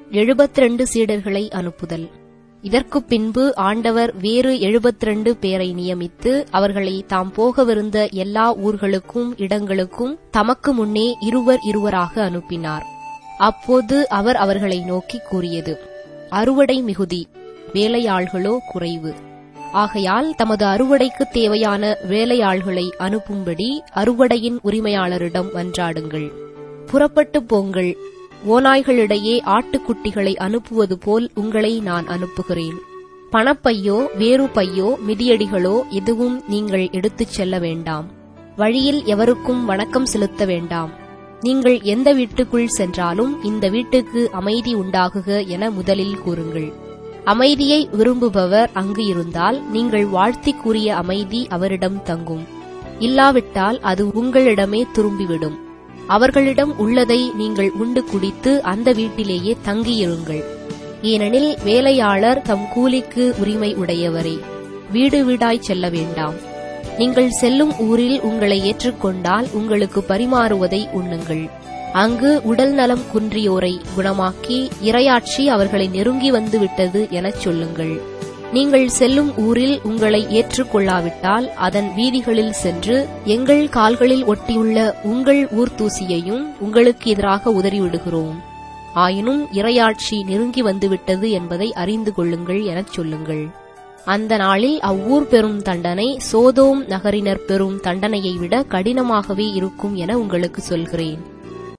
எழுபத்திரண்டு சீடர்களை அனுப்புதல் இதற்குப் பின்பு ஆண்டவர் வேறு எழுபத்திரண்டு பேரை நியமித்து அவர்களை தாம் போகவிருந்த எல்லா ஊர்களுக்கும் இடங்களுக்கும் தமக்கு முன்னே இருவர் இருவராக அனுப்பினார் அப்போது அவர் அவர்களை நோக்கி கூறியது அறுவடை மிகுதி வேலையாள்களோ குறைவு ஆகையால் தமது அறுவடைக்கு தேவையான வேலையாள்களை அனுப்பும்படி அறுவடையின் உரிமையாளரிடம் மன்றாடுங்கள் புறப்பட்டு போங்கள் ஓநாய்களிடையே ஆட்டுக்குட்டிகளை அனுப்புவது போல் உங்களை நான் அனுப்புகிறேன் பணப்பையோ வேறு பையோ மிதியடிகளோ எதுவும் நீங்கள் எடுத்துச் செல்ல வேண்டாம் வழியில் எவருக்கும் வணக்கம் செலுத்த வேண்டாம் நீங்கள் எந்த வீட்டுக்குள் சென்றாலும் இந்த வீட்டுக்கு அமைதி உண்டாகுக என முதலில் கூறுங்கள் அமைதியை விரும்புபவர் அங்கு இருந்தால் நீங்கள் வாழ்த்தி கூறிய அமைதி அவரிடம் தங்கும் இல்லாவிட்டால் அது உங்களிடமே திரும்பிவிடும் அவர்களிடம் உள்ளதை நீங்கள் உண்டு குடித்து அந்த வீட்டிலேயே தங்கியிருங்கள் ஏனெனில் வேலையாளர் தம் கூலிக்கு உரிமை உடையவரே வீடு வீடாய் செல்ல வேண்டாம் நீங்கள் செல்லும் ஊரில் உங்களை ஏற்றுக்கொண்டால் உங்களுக்கு பரிமாறுவதை உண்ணுங்கள் அங்கு உடல் நலம் குன்றியோரை குணமாக்கி இரையாட்சி அவர்களை நெருங்கி வந்து விட்டது எனச் சொல்லுங்கள் நீங்கள் செல்லும் ஊரில் உங்களை ஏற்றுக்கொள்ளாவிட்டால் அதன் வீதிகளில் சென்று எங்கள் கால்களில் ஒட்டியுள்ள உங்கள் ஊர் தூசியையும் உங்களுக்கு எதிராக உதறிவிடுகிறோம் ஆயினும் இரையாட்சி நெருங்கி வந்துவிட்டது என்பதை அறிந்து கொள்ளுங்கள் எனச் சொல்லுங்கள் அந்த நாளில் அவ்வூர் பெறும் தண்டனை சோதோம் நகரினர் பெறும் தண்டனையை விட கடினமாகவே இருக்கும் என உங்களுக்கு சொல்கிறேன்